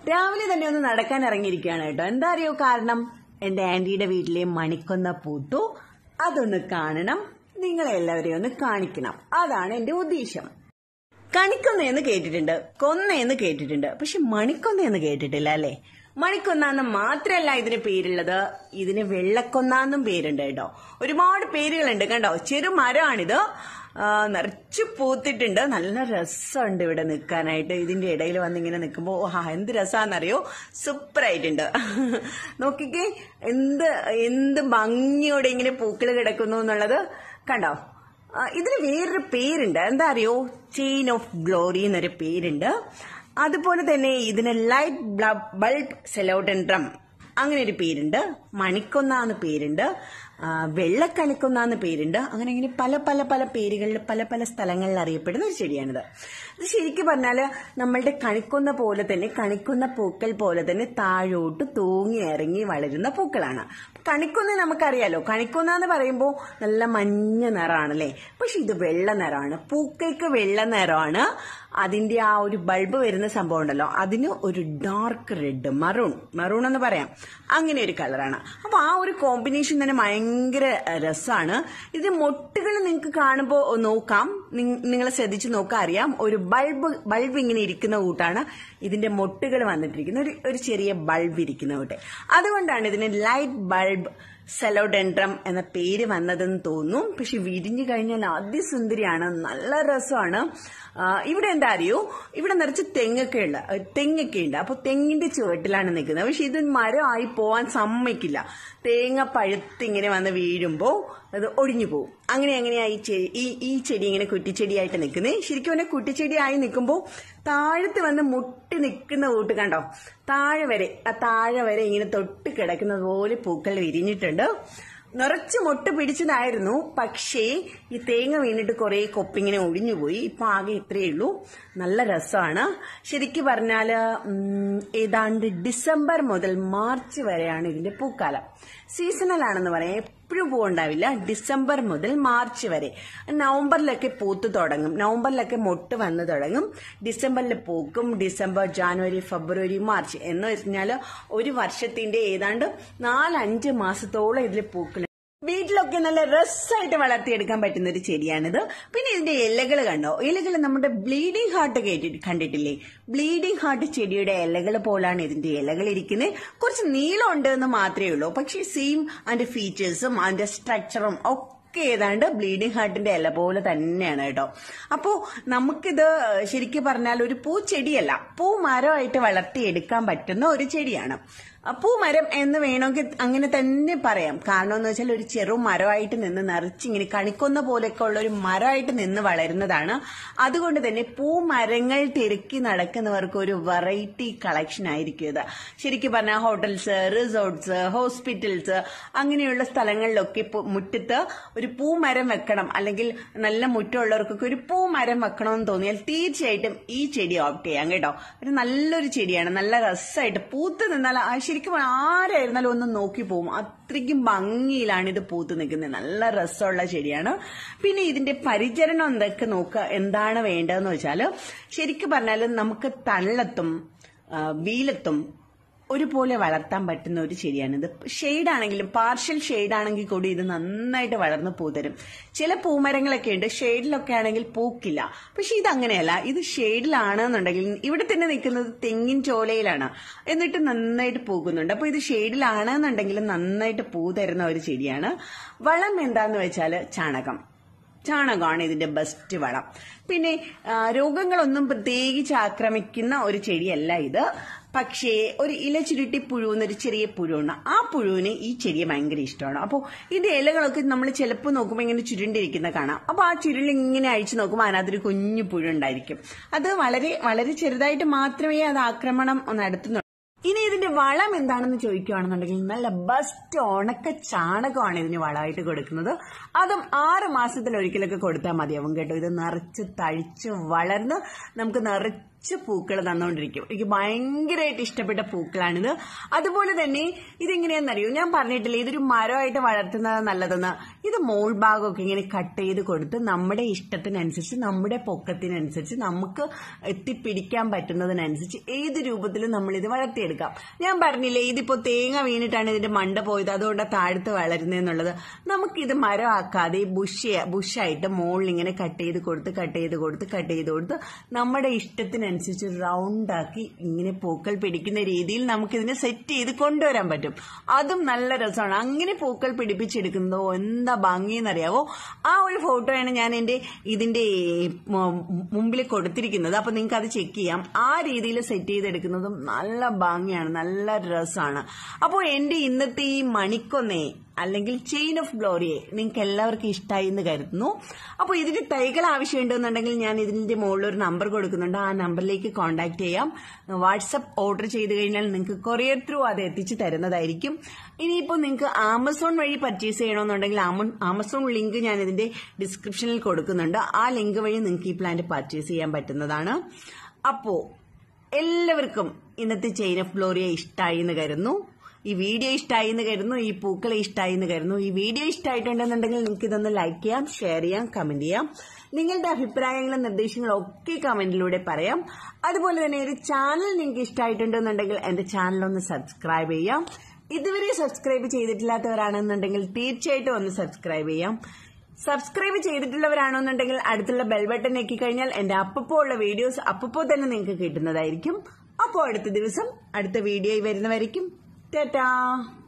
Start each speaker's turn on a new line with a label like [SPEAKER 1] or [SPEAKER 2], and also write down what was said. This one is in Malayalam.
[SPEAKER 1] രാവിലെ തന്നെ ഒന്ന് നടക്കാൻ ഇറങ്ങിയിരിക്കുകയാണ് കേട്ടോ എന്താ അറിയോ കാരണം എന്റെ ആന്റിയുടെ വീട്ടിലെ മണിക്കൊന്ന പൂത്തു അതൊന്ന് കാണണം നിങ്ങളെ എല്ലാവരെയും ഒന്ന് കാണിക്കണം അതാണ് എന്റെ ഉദ്ദേശം കണിക്കൊന്ന എന്ന് കേട്ടിട്ടുണ്ട് കൊന്ന എന്ന് കേട്ടിട്ടുണ്ട് പക്ഷെ മണിക്കൊന്ന എന്ന് കേട്ടിട്ടില്ല അല്ലേ മണിക്കൊന്നാന്ന് മാത്രല്ല ഇതിന് പേരുള്ളത് ഇതിന് വെള്ളക്കൊന്നാന്നും പേരുണ്ട് കേട്ടോ ഒരുപാട് പേരുകളുണ്ട് കണ്ടോ ചെറു മരമാണിത് ആ, നിറച്ച് പൂത്തിട്ടുണ്ട് നല്ല രസമുണ്ട് ഇവിടെ നിൽക്കാനായിട്ട് ഇതിന്റെ ഇടയിൽ വന്നിങ്ങനെ നിൽക്കുമ്പോൾ ആ എന്ത് രസാന്നറിയോ സൂപ്പർ ആയിട്ടുണ്ട് നോക്കിക്കേ എന്ത് എന്ത് ഭംഗിയോടെ ഇങ്ങനെ പൂക്കൾ കിടക്കുന്നു എന്നുള്ളത് കണ്ടോ ആ, ഇതിന് വേറൊരു പേരുണ്ട് എന്താ അറിയോ ചെയിൻ ഓഫ് ഗ്ലോറി എന്നൊരു പേരുണ്ട് അതുപോലെ തന്നെ ഇതിന് ലൈറ്റ് ബൾബ് സെലോഡൻഡ്രം അങ്ങനെ ഒരു പേരുണ്ട് മണിക്കൊന്ന എന്ന് പേരുണ്ട് ആ, വെള്ളക്കണിക്കൊന്ന എന്ന് പേരുണ്ട് അങ്ങനെ ഇങ്ങനെ പല പല പല പേരുകളിൽ പല പല സ്ഥലങ്ങളിൽ അറിയപ്പെടുന്ന ഒരു ചെടിയാണിത് ഇത് ശരിക്കും പറഞ്ഞാൽ നമ്മളുടെ കണിക്കൊന്ന പോലെ തന്നെ കണിക്കൊന്ന പൂക്കൾ പോലെ തന്നെ താഴോട്ട് തൂങ്ങി ഇറങ്ങി വളരുന്ന പൂക്കളാണ് കണിക്കൊന്ന നമുക്കറിയാലോ കണിക്കൊന്ന എന്ന് പറയുമ്പോൾ നല്ല മഞ്ഞ നിറമാണല്ലേ പക്ഷെ ഇത് വെള്ള നിറമാണ് പൂക്കൾക്ക് വെള്ള നിറമാണ് അതിന്റെ ആ ഒരു ബൾബ് വരുന്ന സംഭവം ഉണ്ടല്ലോ അതിന് ഒരു ഡാർക്ക് റെഡ് മറൂൺ മറൂൺ എന്ന് പറയാം അങ്ങനെ ഒരു കളറാണ് അപ്പൊ ആ ഒരു കോമ്പിനേഷൻ തന്നെ ഭയങ്കര രസമാണ് ഇത് മൊട്ടുകൾ നിങ്ങൾക്ക് കാണുമ്പോൾ നോക്കാം നിങ്ങൾ ശ്രദ്ധിച്ച് നോക്കാൻ അറിയാം ഒരു ബൾബ് ബൾബ് ഇങ്ങനെ ഇരിക്കുന്ന കൂട്ടാണ് ഇതിന്റെ മൊട്ടുകൾ വന്നിട്ടിരിക്കുന്ന ഒരു ഒരു ചെറിയ ബൾബ് ഇരിക്കുന്ന കൂട്ടെ അതുകൊണ്ടാണ് ഇതിന് ലൈറ്റ് ബൾബ് സെലോഡെൻഡ്രം എന്ന പേര് വന്നതെന്ന് തോന്നും പക്ഷെ വിരിഞ്ഞു കഴിഞ്ഞാൽ അതിസുന്ദരിയാണ് നല്ല രസമാണ് ആ, ഇവിടെ എന്താ അറിയോ ഇവിടെ നിറച്ച് തെങ്ങൊക്കെ ഉണ്ട് ഏ, തെങ്ങൊക്കെ ഉണ്ട് അപ്പൊ തെങ്ങിന്റെ ചുവട്ടിലാണ് നിൽക്കുന്നത് പക്ഷെ ഇത് മരമായി പോവാൻ സമ്മതിക്കില്ല തേങ്ങ പഴുത്തിങ്ങനെ വന്ന് വീഴുമ്പോ അത് ഒടിഞ്ഞു പോകും അങ്ങനെ അങ്ങനെയാ ഈ ചെടി ഈ ഈ ചെടി ഇങ്ങനെ കുറ്റിച്ചെടിയായിട്ട് നിൽക്കുന്നത് ശരിക്കും പറഞ്ഞാൽ കുറ്റിച്ചെടിയായി നിൽക്കുമ്പോൾ താഴത്ത് വന്ന് മുട്ടി നിൽക്കുന്ന കൂട്ട് കണ്ടോ താഴെ വരെ ആ താഴെ വരെ ഇങ്ങനെ തൊട്ട് കിടക്കുന്നത് പോലെ പൂക്കൾ വിരിഞ്ഞിട്ടുണ്ട് നിറച്ച് മൊട്ട് പിടിച്ചതായിരുന്നു പക്ഷേ ഈ തേങ്ങ വീണിട്ട് കുറെ കൊപ്പിങ്ങനെ ഒടിഞ്ഞുപോയി ഇപ്പൊ ആകെ ഇത്രയേ ഉള്ളൂ നല്ല രസമാണ് ശരിക്കും പറഞ്ഞാല് ഉം, ഏതാണ്ട് ഡിസംബർ മുതൽ മാർച്ച് വരെയാണ് ഇതിന്റെ പൂക്കാലം സീസണൽ ആണെന്ന് പറയാം എപ്പോഴും പൂവുണ്ടാവില്ല ഡിസംബർ മുതൽ മാർച്ച് വരെ നവംബറിലൊക്കെ പൂത്ത് തുടങ്ങും നവംബറിലൊക്കെ മൊട്ട് വന്ന് തുടങ്ങും ഡിസംബറിൽ പൂക്കും ഡിസംബർ ജാനുവരി ഫെബ്രുവരി മാർച്ച് എന്ന് വെച്ചാൽ ഒരു വർഷത്തിന്റെ ഏതാണ്ട് നാലഞ്ച് മാസത്തോളം ഇതിൽ പൂക്കൾ വീട്ടിലൊക്കെ നല്ല രസമായിട്ട് വളർത്തിയെടുക്കാൻ പറ്റുന്ന ഒരു ചെടിയാണിത് പിന്നെ ഇതിന്റെ ഇലകൾ കണ്ടോ ഇലകൾ നമ്മുടെ ബ്ലീഡിംഗ് ഹാർട്ട് കേട്ടിട്ട് കണ്ടിട്ടില്ലേ ബ്ലീഡിംഗ് ഹാർട്ട് ചെടിയുടെ ഇലകൾ പോലാണ് ഇതിന്റെ ഇലകൾ ഇരിക്കുന്നത് കുറച്ച് നീളമുണ്ട് എന്ന് മാത്രമേ ഉള്ളൂ പക്ഷേ സെയിം അതിന്റെ ഫീച്ചേഴ്സും അതിന്റെ സ്ട്രക്ചറും ഒക്കെ ഏതാണ്ട് ബ്ലീഡിംഗ് ഹാർട്ടിന്റെ ഇല പോലെ തന്നെയാണ് കേട്ടോ അപ്പോ നമുക്കിത് ശരിക്കും പറഞ്ഞാൽ ഒരു പൂച്ചെടിയല്ല പൂമരമായിട്ട് വളർത്തിയെടുക്കാൻ പറ്റുന്ന ഒരു ചെടിയാണ് ആ പൂമരം എന്ന് വേണമെങ്കിൽ അങ്ങനെ തന്നെ പറയാം കാരണം എന്ന് വെച്ചാൽ ഒരു ചെറു മരമായിട്ട് നിന്ന് നിറച്ചിങ്ങനെ കണിക്കൊന്ന പോലെയൊക്കെ ഉള്ള ഒരു മരമായിട്ട് നിന്ന് വളരുന്നതാണ് അതുകൊണ്ട് തന്നെ പൂമരങ്ങൾ തിരക്കി നടക്കുന്നവർക്ക് ഒരു വെറൈറ്റി കളക്ഷൻ ആയിരിക്കും ഇത് ശരിക്കും പറഞ്ഞാൽ ഹോട്ടൽസ് റിസോർട്ട്സ് ഹോസ്പിറ്റൽസ് അങ്ങനെയുള്ള സ്ഥലങ്ങളിലൊക്കെ പു- മുറ്റത്ത് ഒരു പൂമരം വെക്കണം അല്ലെങ്കിൽ നല്ല മുറ്റമുള്ളവർക്കൊക്കെ ഒരു പൂമരം വെക്കണമെന്ന് തോന്നിയാൽ തീർച്ചയായിട്ടും ഈ ചെടി ഓപ്റ്റ് ചെയ്യാം കേട്ടോ ഒരു നല്ലൊരു ചെടിയാണ് നല്ല രസമായിട്ട് പൂത്ത് നിന്നാൽ ആ ശരിക്കും ആരായിരുന്നാലും ഒന്ന് നോക്കി പോകും അത്രയ്ക്കും ഭംഗിയിലാണ് ഇത് പൂത്ത് നിൽക്കുന്നത് നല്ല രസമുള്ള ചെടിയാണ് പിന്നെ ഇതിന്റെ പരിചരണം എന്തൊക്കെ നോക്കുക എന്താണ് വേണ്ടതെന്ന് വെച്ചാൽ ശരിക്കും പറഞ്ഞാൽ നമുക്ക് തള്ളത്തും ആ, വീലത്തും ഒരുപോലെ വളർത്താൻ പറ്റുന്ന ഒരു ചെടിയാണിത് ഷെയ്ഡ് ആണെങ്കിലും പാർഷ്യൽ ഷെയ്ഡ് ആണെങ്കിൽ കൂടി ഇത് നന്നായിട്ട് വളർന്ന് പൂ തരും ചില പൂമരങ്ങളൊക്കെ ഉണ്ട് ഷെയ്ഡിലൊക്കെ ആണെങ്കിൽ പൂക്കില്ല പക്ഷെ ഇത് അങ്ങനെയല്ല ഇത് ഷെയ്ഡിലാണെന്നുണ്ടെങ്കിൽ ഇവിടെ തന്നെ നിൽക്കുന്നത് തെങ്ങിൻ ചോലയിലാണ് എന്നിട്ട് നന്നായിട്ട് പൂക്കുന്നുണ്ട് അപ്പൊ ഇത് ഷെയ്ഡിലാണെന്നുണ്ടെങ്കിൽ നന്നായിട്ട് പൂ തരുന്ന ഒരു ചെടിയാണ് വളം എന്താന്ന് വെച്ചാല് ചാണകം ചാണകമാണ് ഇതിന്റെ ബെസ്റ്റ് വളം പിന്നെ ആ, രോഗങ്ങളൊന്നും പ്രത്യേകിച്ച് ആക്രമിക്കുന്ന ഒരു ചെടിയല്ല ഇത് പക്ഷേ ഒരു ഇല ചുരുട്ടി പുഴു എന്നൊരു ചെറിയ പുഴുണ്ട് ആ പുഴുവിന് ഈ ചെടിയെ ഭയങ്കര ഇഷ്ടമാണ് അപ്പോൾ ഇതിന്റെ ഇലകളൊക്കെ നമ്മൾ ചിലപ്പോൾ നോക്കുമ്പോൾ ഇങ്ങനെ ചുരുണ്ടിരിക്കുന്ന കാണാം അപ്പോൾ ആ ചുരുൾ ഇങ്ങനെ അഴിച്ചു നോക്കുമ്പോൾ അതിനകത്തൊരു കുഞ്ഞു പുഴു ഉണ്ടായിരിക്കും അത് വളരെ വളരെ ചെറുതായിട്ട് മാത്രമേ അത് ആക്രമണം നടത്തുന്നുള്ളൂ ഇനി ഇതിന്റെ വളം എന്താണെന്ന് ചോദിക്കുകയാണെന്നുണ്ടെങ്കിൽ നല്ല ബെസ്റ്റ് ഉണക്ക ചാണകമാണ് ഇതിന് വളമായിട്ട് കൊടുക്കുന്നത് അതും ആറ് മാസത്തിൽ ഒരിക്കലൊക്കെ കൊടുത്താൽ മതിയാവും കേട്ടോ ഇത് നിറച്ച് തഴിച്ച് വളർന്ന് നമുക്ക് നിറച്ച് പൂക്കൾ തന്നുകൊണ്ടിരിക്കും എനിക്ക് ഭയങ്കരമായിട്ട് ഇഷ്ടപ്പെട്ട പൂക്കളാണിത് അതുപോലെ തന്നെ ഇതെങ്ങനെയാണെന്നറിയോ ഞാൻ പറഞ്ഞിട്ടില്ലേ ഇതൊരു മരമായിട്ട് വളർത്തുന്നത് നല്ലതെന്ന് ഇത് മോൾ ഭാഗമൊക്കെ ഇങ്ങനെ കട്ട് ചെയ്ത് കൊടുത്ത് നമ്മുടെ ഇഷ്ടത്തിനനുസരിച്ച് നമ്മുടെ പൊക്കത്തിനനുസരിച്ച് നമുക്ക് എത്തിപ്പിടിക്കാൻ പറ്റുന്നതിനനുസരിച്ച് ഏത് രൂപത്തിലും നമ്മൾ ഇത് വളർത്തിയെടുക്കാം ഞാൻ പറഞ്ഞില്ലേ ഇതിപ്പോ തേങ്ങ വീണിട്ടാണ് ഇതിന്റെ മണ്ട പോയത് അതുകൊണ്ട് താഴ്ത്ത് വളരുന്നതെന്നുള്ളത് നമുക്കിത് മരമാക്കാതെ ബുഷ് ബുഷായിട്ട് മുകളിൽ ഇങ്ങനെ കട്ട് ചെയ്ത് കൊടുത്ത് കട്ട് ചെയ്ത് കൊടുത്ത് കട്ട് ചെയ്ത് കൊടുത്ത് നമ്മുടെ ഇഷ്ടത്തിനനുസരിച്ച് റൗണ്ട് ആക്കി ഇങ്ങനെ പൂക്കൾ പിടിക്കുന്ന രീതിയിൽ നമുക്കിതിനെ സെറ്റ് ചെയ്ത് കൊണ്ടുവരാൻ പറ്റും അതും നല്ല രസമാണ് അങ്ങനെ പൂക്കൾ പിടിപ്പിച്ചെടുക്കുന്നതോ എന്താ ഭംഗിയെന്നറിയാവോ ആ ഒരു ഫോട്ടോയാണ് ഞാൻ എന്റെ ഇതിന്റെ മുമ്പിൽ കൊടുത്തിരിക്കുന്നത് അപ്പൊ നിങ്ങൾക്ക് അത് ചെക്ക് ചെയ്യാം ആ രീതിയിൽ സെറ്റ് ചെയ്തെടുക്കുന്നതും നല്ല ഭംഗിയാണ് നല്ല രസമാണ് അപ്പോൾ എന്റെ ഇന്നത്തെ ഈ മണിക്കൊന്നേ അല്ലെങ്കിൽ ചെയിൻ ഓഫ് ഗ്ലോറിയെ നിങ്ങൾക്ക് എല്ലാവർക്കും ഇഷ്ടമായി എന്ന് കരുതുന്നു അപ്പോൾ ഇതിന്റെ തൈകൾ ആവശ്യമുണ്ടെന്നുണ്ടെങ്കിൽ ഞാൻ ഇതിന്റെ മുകളിൽ ഒരു നമ്പർ കൊടുക്കുന്നുണ്ട് ആ നമ്പറിലേക്ക് കോൺടാക്ട് ചെയ്യാം വാട്സപ്പ് ഓർഡർ ചെയ്ത് കഴിഞ്ഞാൽ നിങ്ങൾക്ക് കൊറിയർ ത്രൂ അത് എത്തിച്ചു തരുന്നതായിരിക്കും ഇനിയിപ്പോൾ നിങ്ങൾക്ക് ആമസോൺ വഴി പർച്ചേസ് ചെയ്യണമെന്നുണ്ടെങ്കിൽ ആമസോൺ ലിങ്ക് ഞാൻ ഇതിന്റെ ഡിസ്ക്രിപ്ഷനിൽ കൊടുക്കുന്നുണ്ട് ആ ലിങ്ക് വഴി നിങ്ങൾക്ക് ഈ പ്ലാന്റ് പർച്ചേസ് ചെയ്യാൻ പറ്റുന്നതാണ് അപ്പോ എല്ലാവർക്കും ഇന്നത്തെ ചെയിൻ ഓഫ് ഗ്ലോറിയെ ഇഷ്ടമായി എന്ന് കരുതുന്നു ഈ വീഡിയോ ഇഷ്ടമായി എന്ന് കരുതുന്നു ഈ പൂക്കളെ ഇഷ്ടമായി എന്ന് കരുതുന്നു ഈ വീഡിയോ ഇഷ്ടമായിട്ടുണ്ടെന്നുണ്ടെങ്കിൽ നിങ്ങൾക്ക് ഇതൊന്ന് ലൈക്ക് ചെയ്യാം ഷെയർ ചെയ്യാം കമന്റ് ചെയ്യാം നിങ്ങളുടെ അഭിപ്രായങ്ങളും നിർദ്ദേശങ്ങളും ഒക്കെ കമന്റിലൂടെ പറയാം അതുപോലെ തന്നെ ഒരു ചാനൽ നിങ്ങൾക്ക് ഇഷ്ടമായിട്ടുണ്ടെന്നുണ്ടെങ്കിൽ എന്റെ ചാനൽ ഒന്ന് സബ്സ്ക്രൈബ് ചെയ്യാം ഇതുവരെ സബ്സ്ക്രൈബ് ചെയ്തിട്ടില്ലാത്തവരാണെന്നുണ്ടെങ്കിൽ തീർച്ചയായിട്ടും ഒന്ന് സബ്സ്ക്രൈബ് ചെയ്യാം സബ്സ്ക്രൈബ് ചെയ്തിട്ടുള്ളവരാണെന്നുണ്ടെങ്കിൽ അടുത്തുള്ള ബെൽ ബട്ടൺ ഞെക്കി കഴിഞ്ഞാൽ എന്റെ അപ്പപ്പോ ഉള്ള വീഡിയോസ് അപ്പപ്പോ തന്നെ നിങ്ങൾക്ക് കിട്ടുന്നതായിരിക്കും അപ്പോൾ അടുത്ത ദിവസം അടുത്ത വീഡിയോയിൽ വരുന്നവരിക്കും ടാറ്റാ